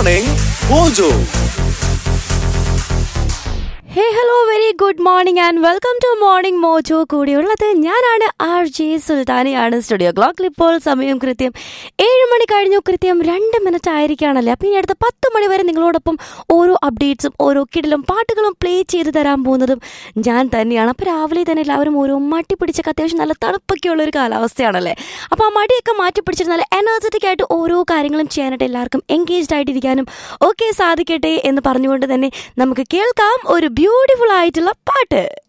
Morning Mojo. Hey hello very good morning and welcome to morning Mojo കൂടിയുള്ളത് ഞാനാണ് R J സുൽത്താനയാണ് studio ക്ലോക്കിൽ ഇപ്പോൾ സമയം കൃത്യം ഏഴ് മണി കഴിഞ്ഞു കൃത്യം രണ്ട് മിനിറ്റ് ആയിരിക്കുകയാണല്ലേ അപ്പം ഇനി അടുത്ത പത്ത് മണി വരെ നിങ്ങളോടൊപ്പം ഓരോ അപ്ഡേറ്റ്സും ഓരോ കിടിലും പാട്ടുകളും പ്ലേ ചെയ്ത് തരാൻ പോകുന്നതും ഞാൻ തന്നെയാണ് അപ്പോൾ രാവിലെ തന്നെ എല്ലാവരും ഓരോ മട്ടി പിടിച്ചൊക്കെ അത്യാവശ്യം നല്ല തണുപ്പൊക്കെ ഉള്ള ഒരു കാലാവസ്ഥയാണല്ലേ അപ്പോൾ ആ മടിയൊക്കെ മാറ്റി പിടിച്ചിട്ട് നല്ല എനർജറ്റിക് ആയിട്ട് ഓരോ കാര്യങ്ങളും ചെയ്യാനായിട്ട് എല്ലാവർക്കും എൻഗേജ്ഡ് ആയിട്ടിരിക്കാനും ഒക്കെ സാധിക്കട്ടെ എന്ന് പറഞ്ഞുകൊണ്ട് തന്നെ നമുക്ക് കേൾക്കാം ഒരു ബ്യൂട്ടിഫുൾ ആയിട്ടുള്ള പാട്ട്